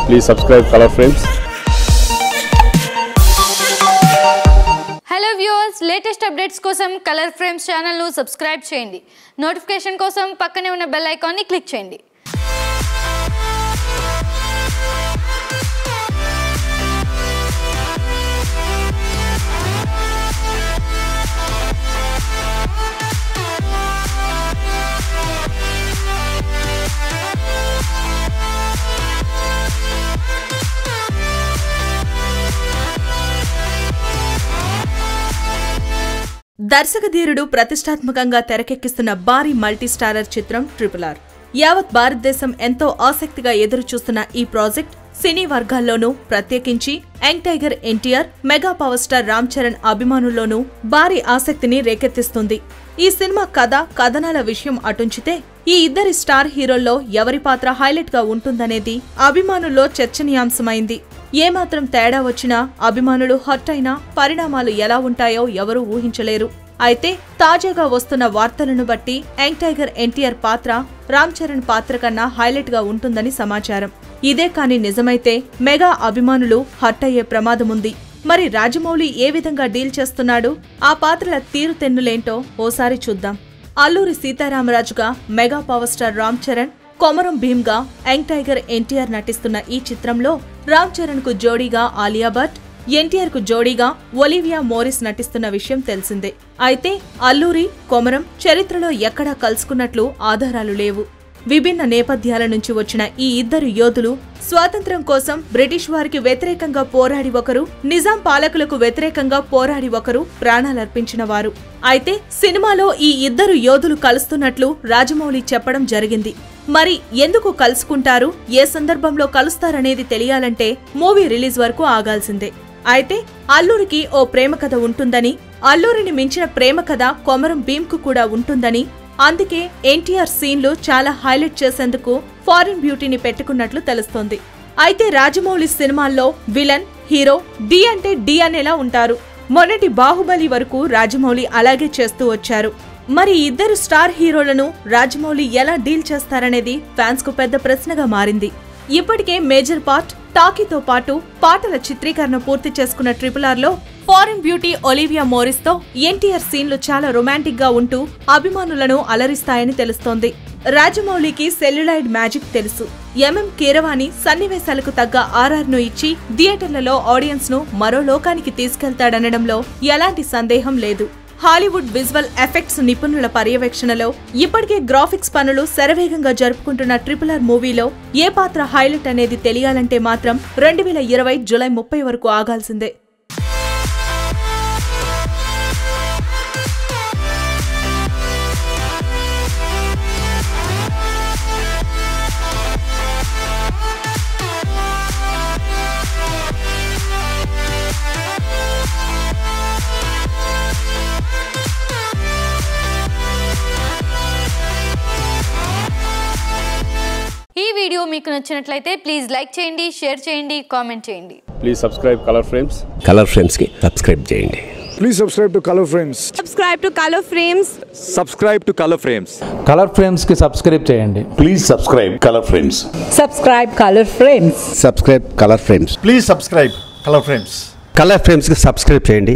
Please subscribe Color Frames. Hello viewers latest updates కోసం colour frames ఛానల్ను subscribe చేయండి notification కోసం పక్కనే ఉన్న బెల్ ఐకాన్ని క్లిక్ చేయండి దర్శకధీరుడు ప్రతిష్టాత్మకంగా తెరకెక్కిస్తున్న భారీ మల్టీస్టారర్ చిత్రం ట్రిపుల్ ఆర్ యావత్ భారతదేశం ఎంతో ఆసక్తిగా ఎదురు చూస్తున్న ఈ ప్రాజెక్ట్ సినీ వర్గాల్లోనూ ప్రత్యేకించి young tiger NTR mega power star Ram Charan అభిమానుల్లోనూ భారీ ఆసక్తిని రేకెత్తిస్తుంది ఈ సినిమా కథ కథనాల విషయం అటుంచితే ఈ ఇద్దరి స్టార్ హీరోల్లో ఎవరి పాత్ర హైలైట్ గా ఉంటుందనేది అభిమానుల్లో చర్చనీయాంశమైంది ఏమాత్రం తేడా వచ్చినా అభిమానులు హర్ట్ అయినా పరిణామాలు ఎలా ఉంటాయో ఎవరూ ఊహించలేరు అయితే తాజాగా వస్తున్న వార్తలను బట్టి యంగ్ టైగర్ ఎన్టీఆర్ పాత్ర రామ్ చరణ్ పాత్ర కన్నా హైలైట్ గా ఉంటుందని సమాచారం ఇదే కాని నిజమైతే మెగా అభిమానులు హర్ట్ అయ్యే ప్రమాదముంది మరి రాజమౌళి ఏ విధంగా డీల్ చేస్తున్నాడు ఆ పాత్రల తీరుతెన్నులేంటో ఓసారి చూద్దాం అల్లూరి సీతారామరాజుగా mega power star Ram Charan Komaram భీమ్గా యంగ్ టైగర్ ఎన్టీఆర్ నటిస్తున్న ఈ చిత్రంలో రామ్ చరణ్ కు జోడీగా ఆలియా భట్ ఎన్టీఆర్ కు జోడీగా ఒలివియా మోరిస్ నటిస్తున్న విషయం తెలిసిందే అయితే అల్లూరి కొమరం చరిత్రలో ఎక్కడా కలుసుకున్నట్లు ఆధారాలు లేవు విభిన్న నేపథ్యాల నుంచి వచ్చిన ఈ ఇద్దరు యోధులు స్వాతంత్ర్యం కోసం బ్రిటిష్ వారికి వ్యతిరేకంగా పోరాడి ఒకరు నిజాం పాలకులకు వ్యతిరేకంగా పోరాడి ఒకరు ప్రాణాలర్పించిన వారు అయితే సినిమాలో ఈ ఇద్దరు యోధులు కలుస్తున్నట్లు రాజమౌళి చెప్పడం జరిగింది మరి ఎందుకు కలుసుకుంటారు ఏ సందర్భంలో కలుస్తారనేది తెలియాలంటే మూవీ రిలీజ్ వరకు ఆగాల్సిందే అయితే అల్లూరికి ఓ ప్రేమ కథ ఉంటుందని అల్లూరిని మించిన ప్రేమ కథ కొమరం భీమ్కు కూడా ఉంటుందని అందుకే ఎన్టీఆర్ సీన్లు చాలా హైలైట్ చేసేందుకు ఫారిన్ బ్యూటీని పెట్టుకున్నట్లు తెలుస్తోంది అయితే రాజమౌళి సినిమాల్లో విలన్ హీరో డి అంటే డి అనేలా ఉంటారు మొన్నటి బాహుబలి వరకు రాజమౌళి అలాగే చేస్తూ వచ్చారు మరి ఈ ఇద్దరు స్టార్ హీరోలను రాజమౌళి ఎలా డీల్ చేస్తారనేది ఫ్యాన్స్ కు పెద్ద ప్రశ్నగా మారింది ఇప్పటికే మేజర్ పార్ట్ టాకీతో పాటు పాటల చిత్రీకరణ పూర్తి చేసుకున్న ట్రిపుల్ ఆర్ లో ఫారిన్ బ్యూటీ ఒలివియా మోరిస్ తో ఎన్టీఆర్ సీన్లు చాలా రొమాంటిక్ గా ఉంటూ అభిమానులను అలరిస్తాయని తెలుస్తోంది రాజమౌళికి సెల్యులాయిడ్ మ్యాజిక్ తెలుసు ఎంఎం కీరవాణి సన్నివేశాలకు తగ్గ ఆర్ఆర్ ను ఇచ్చి థియేటర్లలో ఆడియన్స్ ను మరో లోకానికి తీసుకెళ్తాడనడంలో ఎలాంటి సందేహం లేదు హాలీవుడ్ విజువల్ ఎఫెక్ట్స్ నిపుణుల పర్యవేక్షణలో ఇప్పటికే గ్రాఫిక్స్ పనులు శరవేగంగా జరుపుకుంటున్న ట్రిపుల్ ఆర్ మూవీలో ఏ పాత్ర హైలైట్ అనేది తెలియాలంటే మాత్రం రెండు వేల ఇరవై జులై ముప్పై వరకు ఆగాల్సిందే ఈ వీడియో మీకు నచ్చినట్లయితే ప్లీజ్ లైక్ చేయండి షేర్ చేయండి కామెంట్ చేయండి Please subscribe Color Frames. Colour ఫ్రేమ్స్కి సబ్స్క్రైబ్ చేయండి Please subscribe to Color Frames. subscribe to Color Frames subscribe to color frames colour ఫ్రేమ్స్కి సబ్స్క్రైబ్ చేయండి Please subscribe Color Frames. subscribe Color Frames subscribe Color Frames Please subscribe Color Frames. Colour ఫ్రేమ్స్కి subscribe చేయండి